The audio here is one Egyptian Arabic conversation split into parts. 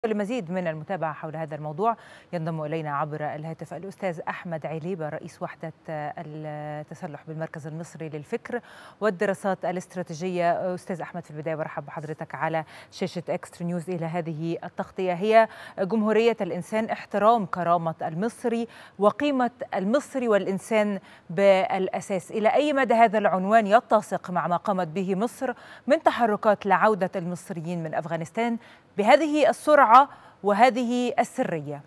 لمزيد من المتابعة حول هذا الموضوع ينضم إلينا عبر الهاتف الأستاذ أحمد عليبة رئيس وحدة التسلح بالمركز المصري للفكر والدراسات الاستراتيجية أستاذ أحمد في البداية برحب بحضرتك على شاشة إكسترا نيوز إلى هذه التغطية هي جمهورية الإنسان احترام كرامة المصري وقيمة المصري والإنسان بالأساس إلى أي مدى هذا العنوان يتسق مع ما قامت به مصر من تحركات لعودة المصريين من أفغانستان بهذه السرعة وهذه السرية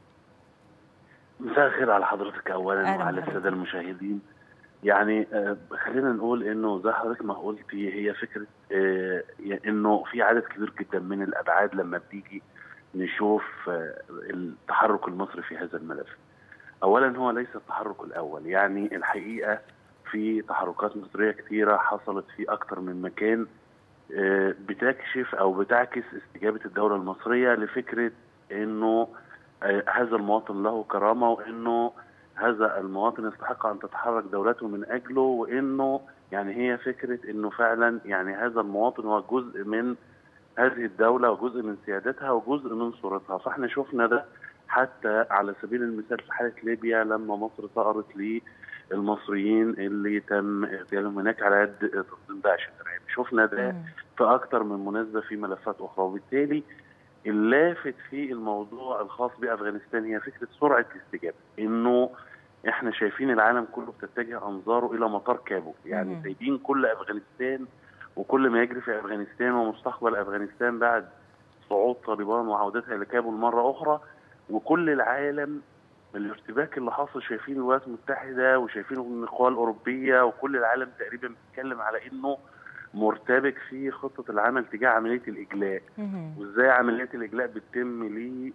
مساء الخير على حضرتك أولا أهلا وعلى بحضرتك. السادة المشاهدين يعني آه، خلينا نقول انه زي حضرتك ما قلتي هي فكره آه، انه في عدد كبير جدا من الابعاد لما بنيجي نشوف آه، التحرك المصري في هذا الملف. اولا هو ليس التحرك الاول يعني الحقيقه في تحركات مصريه كثيره حصلت في اكثر من مكان آه، بتكشف او بتعكس استجابه الدوله المصريه لفكره انه آه، هذا المواطن له كرامه وانه هذا المواطن يستحق ان تتحرك دولته من اجله وانه يعني هي فكره انه فعلا يعني هذا المواطن هو جزء من هذه الدوله وجزء من سيادتها وجزء من صورتها فاحنا شفنا ده حتى على سبيل المثال في حاله ليبيا لما مصر ثأرت للمصريين اللي تم اغتيالهم هناك على يد تنظيم داعش الارهابي شفنا ده مم. في اكثر من مناسبه في ملفات اخرى وبالتالي اللافت في الموضوع الخاص بافغانستان هي فكره سرعه الاستجابه انه احنا شايفين العالم كله بتتجه انظاره الى مطار كابول يعني مم. سايبين كل افغانستان وكل ما يجري في افغانستان ومستقبل افغانستان بعد صعود طالبان وعودتها الى كابول مره اخرى وكل العالم الارتباك اللي حاصل شايفين الولايات المتحده وشايفين القوى الاوروبيه وكل العالم تقريبا بيتكلم على انه مرتبك في خطه العمل تجاه عمليه الاجلاء مم. وازاي عمليات الاجلاء بتتم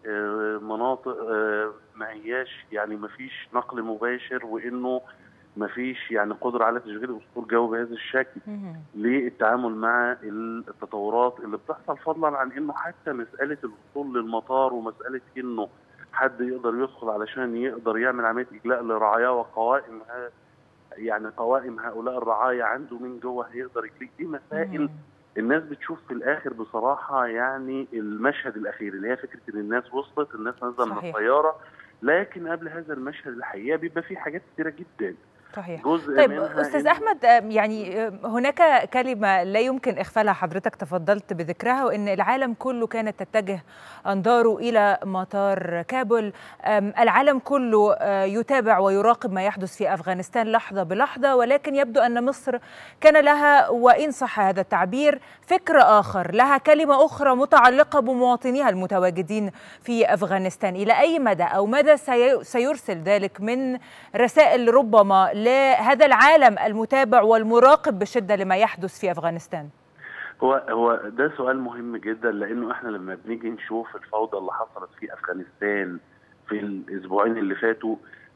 لمناطق ما هياش يعني ما فيش نقل مباشر وانه ما فيش يعني قدره على تشغيل اسطول جو بهذا الشكل مم. للتعامل مع التطورات اللي بتحصل فضلا عن انه حتى مساله الوصول للمطار ومساله انه حد يقدر يدخل علشان يقدر يعمل عمليه اجلاء لرعاياه وقوائم ها- يعني قوائم هؤلاء الرعايا عنده من جوه هيقدر يجليك دي مسائل مم. الناس بتشوف في الاخر بصراحه يعني المشهد الاخير اللي هي فكره ان الناس وصلت الناس نزل من صحيح. الطياره لكن قبل هذا المشهد الحقيقه بيبقى في حاجات كتيره جدا صحيح جزء طيب منها استاذ إن- احمد آه، يعني آه، هناك كلمه لا يمكن اغفالها حضرتك تفضلت بذكرها وان العالم كله كانت تتجه انظاره الى مطار كابول آم، العالم كله آه، يتابع ويراقب ما يحدث في افغانستان لحظه بلحظه ولكن يبدو ان مصر كان لها وان صح هذا التعبير فكر اخر لها كلمه اخرى متعلقه بمواطنيها المتواجدين في افغانستان الى اي مدى او مدى سي- سيرسل ذلك من رسائل ربما لهذا العالم المتابع والمراقب بشده لما يحدث في افغانستان هو هو ده سؤال مهم جدا لانه احنا لما بنيجي نشوف الفوضى اللي حصلت في افغانستان في الاسبوعين اللي فاتوا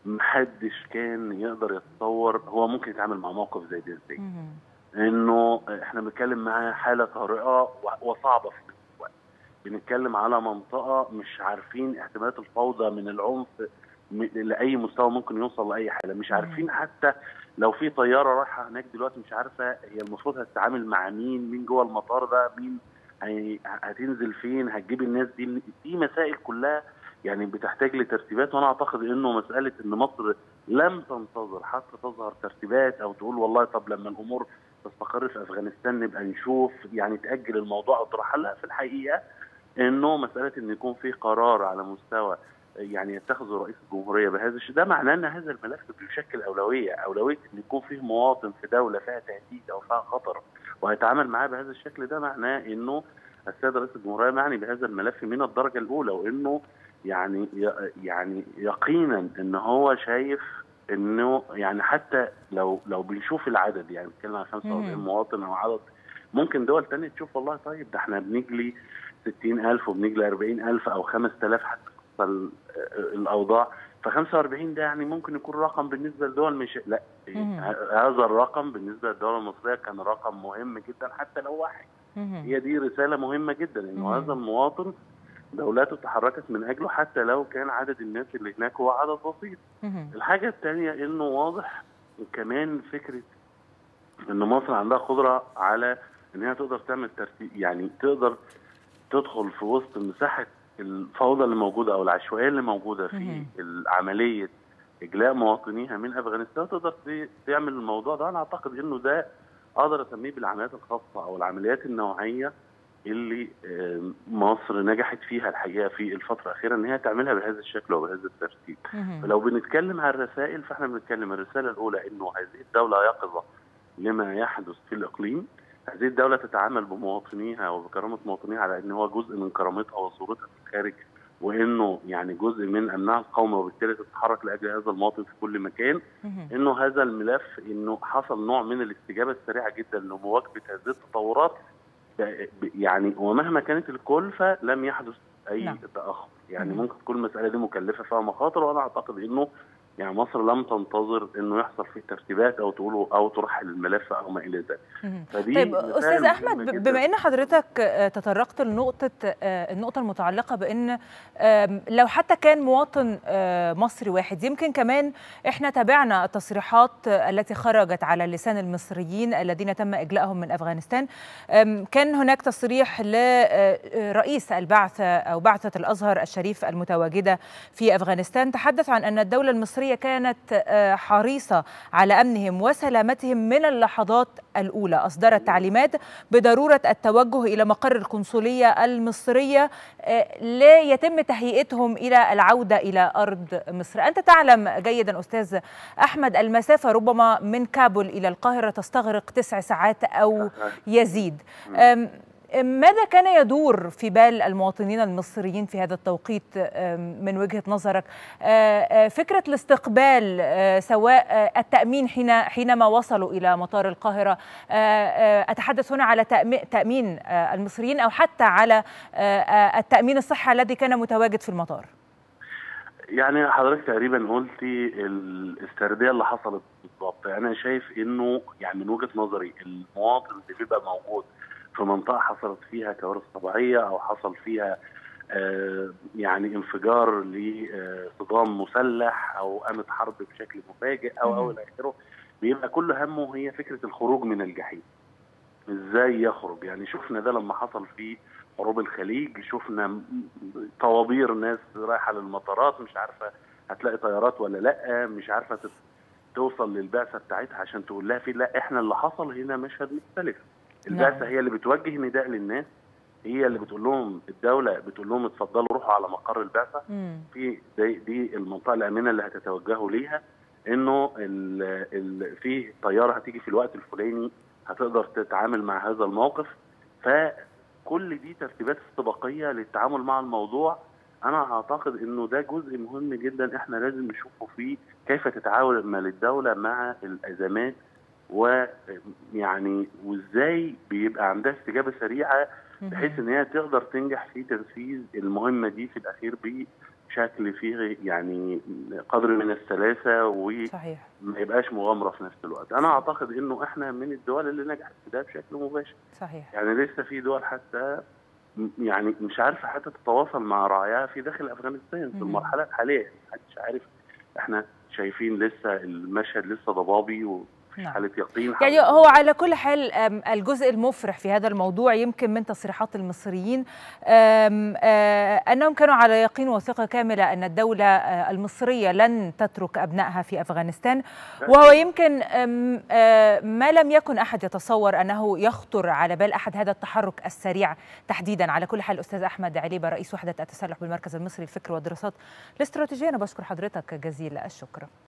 محدش كان يقدر يتصور هو ممكن يتعامل مع موقف زي ده ازاي مهم. انه احنا بنتكلم مع حاله طارئه و- وصعبه في نفس الوقت بنتكلم على منطقه مش عارفين احتمالات الفوضى من العنف م- لاي مستوى ممكن يوصل لاي حاله مش مم. عارفين حتى لو في طياره رايحه هناك دلوقتي مش عارفه هي المفروض هتتعامل مع مين مين جوه المطار ده مين هي- هتنزل فين هتجيب الناس دي من- دي مسائل كلها يعني بتحتاج لترتيبات وانا اعتقد انه مساله ان مصر لم تنتظر حتى تظهر ترتيبات او تقول والله طب لما الامور تستقر في افغانستان نبقى نشوف يعني تاجل الموضوع او ترحل لا في الحقيقه انه مساله ان يكون في قرار على مستوى يعني يتخذه رئيس الجمهوريه بهذا الشيء ده معناه ان هذا الملف بيشكل اولويه، اولويه ان يكون فيه مواطن في دوله فيها تهديد او فيها خطر وهيتعامل معاه بهذا الشكل ده معناه انه السيد رئيس الجمهوريه معني بهذا الملف من الدرجه الاولى وانه يعني يعني يقينا ان هو شايف انه يعني حتى لو لو بنشوف العدد يعني بنتكلم عن 45 مم. مواطن او عدد ممكن دول تانية تشوف والله طيب ده احنا بنجلي 60000 وبنجلي 40000 او 5000 حتى ال- الاوضاع ف 45 ده يعني ممكن يكون رقم بالنسبه لدول مش لا مم. ه- هذا الرقم بالنسبه للدوله المصريه كان رقم مهم جدا حتى لو واحد مهم. هي دي رساله مهمه جدا انه مم. هذا المواطن دولته تحركت من اجله حتى لو كان عدد الناس اللي هناك هو عدد بسيط مهم. الحاجه الثانيه انه واضح كمان فكره ان مصر عندها قدره على ان هي تقدر تعمل ترتيب يعني تقدر تدخل في وسط مساحه الفوضى اللي موجوده او العشوائيه اللي موجوده في عمليه اجلاء مواطنيها من افغانستان تقدر تعمل الموضوع ده انا اعتقد انه ده اقدر اسميه بالعمليات الخاصه او العمليات النوعيه اللي مصر نجحت فيها الحقيقه في الفتره الاخيره ان هي تعملها بهذا الشكل وبهذا الترتيب. فلو بنتكلم عن الرسائل فاحنا بنتكلم الرساله الاولى انه هذه الدوله يقظه لما يحدث في الاقليم، هذه الدوله تتعامل بمواطنيها وبكرامه مواطنيها على ان هو جزء من كرامتها وصورتها في الخارج وانه يعني جزء من امنها القومي وبالتالي تتحرك لاجل هذا المواطن في كل مكان انه هذا الملف انه حصل نوع من الاستجابه السريعه جدا لمواكبه هذه التطورات يعني ومهما كانت الكلفه لم يحدث اي نعم. تاخر يعني مم. ممكن تكون المساله دي مكلفه فيها مخاطر وانا اعتقد انه يعني مصر لم تنتظر انه يحصل فيه ترتيبات او تقولوا او ترحل الملف او ما الى ذلك. فدي طيب استاذ احمد بما ان حضرتك تطرقت لنقطه النقطه المتعلقه بان لو حتى كان مواطن مصري واحد يمكن كمان احنا تابعنا التصريحات التي خرجت على لسان المصريين الذين تم اجلائهم من افغانستان كان هناك تصريح لرئيس البعثه او بعثه الازهر الشريف المتواجده في افغانستان تحدث عن ان الدوله المصريه المصرية كانت حريصة على أمنهم وسلامتهم من اللحظات الأولى أصدرت تعليمات بضرورة التوجه إلى مقر القنصلية المصرية ليتم تهيئتهم إلى العودة إلى أرض مصر أنت تعلم جيدا أستاذ أحمد المسافة ربما من كابول إلى القاهرة تستغرق تسع ساعات أو يزيد ماذا كان يدور في بال المواطنين المصريين في هذا التوقيت من وجهه نظرك فكره الاستقبال سواء التامين حين حينما وصلوا الى مطار القاهره اتحدث هنا على تامين المصريين او حتى على التامين الصحي الذي كان متواجد في المطار يعني حضرتك تقريبا قلتي الاسترديه اللي حصلت بالضبط انا شايف انه يعني من وجهه نظري المواطن اللي بيبقى موجود في منطقه حصلت فيها كوارث طبيعيه او حصل فيها آه يعني انفجار لصدام مسلح او قامت حرب بشكل مفاجئ او او الى اخره بيبقى كل همه هي فكره الخروج من الجحيم. ازاي يخرج؟ يعني شفنا ده لما حصل في حروب الخليج شفنا طوابير ناس رايحه للمطارات مش عارفه هتلاقي طيارات ولا لا مش عارفه توصل للبعثه بتاعتها عشان تقول لها في لا احنا اللي حصل هنا مشهد مختلف. البعثه هي اللي بتوجه نداء للناس هي اللي بتقول لهم الدوله بتقول لهم اتفضلوا روحوا على مقر البعثه في دي, دي المنطقه الامنه اللي هتتوجهوا ليها انه ال ال في طياره هتيجي في الوقت الفلاني هتقدر تتعامل مع هذا الموقف فكل دي ترتيبات استباقيه للتعامل مع الموضوع انا اعتقد انه ده جزء مهم جدا احنا لازم نشوفه فيه كيف تتعامل الدوله مع الازمات ويعني وازاي بيبقى عندها استجابه سريعه بحيث ان هي تقدر تنجح في تنفيذ المهمه دي في الاخير بشكل فيه يعني قدر من السلاسه وما يبقاش مغامره في نفس الوقت انا اعتقد انه احنا من الدول اللي نجحت في ده بشكل مباشر صحيح يعني لسه في دول حتى يعني مش عارفه حتى تتواصل مع رعاياها في داخل افغانستان في المرحله الحاليه محدش عارف احنا شايفين لسه المشهد لسه ضبابي و نعم. حاله يقين يعني هو على كل حال الجزء المفرح في هذا الموضوع يمكن من تصريحات المصريين انهم كانوا على يقين وثقه كامله ان الدوله المصريه لن تترك ابنائها في افغانستان وهو يمكن ما لم يكن احد يتصور انه يخطر على بال احد هذا التحرك السريع تحديدا على كل حال استاذ احمد عليبه رئيس وحده التسلح بالمركز المصري للفكر والدراسات الاستراتيجيه انا بشكر حضرتك جزيل الشكر